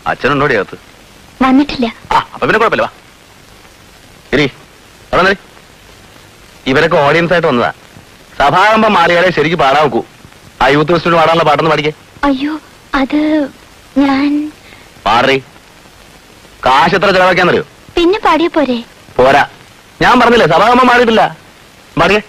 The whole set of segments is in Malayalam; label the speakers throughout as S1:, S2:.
S1: അച്ഛനുണ്ടോടി അകത്ത്
S2: വന്നിട്ടില്ല
S1: ആ അപ്പൊ പിന്നെ കുഴപ്പമില്ല വാ ഇരി അവിടെ നില്ല്. ഇവരൊക്കെ ഓഡിയൻസ് ആയിട്ട് വന്നതാ സഭാകമ്പം മാറിയാലേ ശരിക്ക് പാടാൻ നോക്കൂ ആ യൂത്ത് ഫെസ്റ്റിവൽ പാടാനുള്ള പാട്ടൊന്ന് പാടിക്കേ
S2: അയ്യോ അത് ഞാൻ
S1: പാറി കാശ് എത്ര ചെലവാക്കാന്നറിയോ
S2: പിന്നെ പാടിയ പോരെ
S1: പോരാ ഞാൻ പറഞ്ഞില്ലേ സഭാകമ്പം മാറിയിട്ടില്ല പാടിക്കേ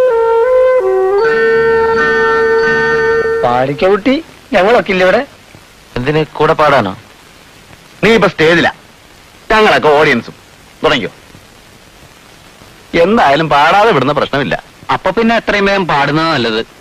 S3: പാടിക്ക കുട്ടി ഞങ്ങളൊക്കെ ഇല്ല ഇവിടെ
S1: എന്തിന് കൂടെ പാടാനോ നീ ഇപ്പൊ സ്റ്റേജിലാ ഞങ്ങളൊക്കെ ഓഡിയൻസും തുടങ്ങിയോ എന്തായാലും പാടാതെ വിടുന്ന പ്രശ്നമില്ല
S4: അപ്പൊ പിന്നെ എത്രയും വേഗം പാടുന്നത് നല്ലത്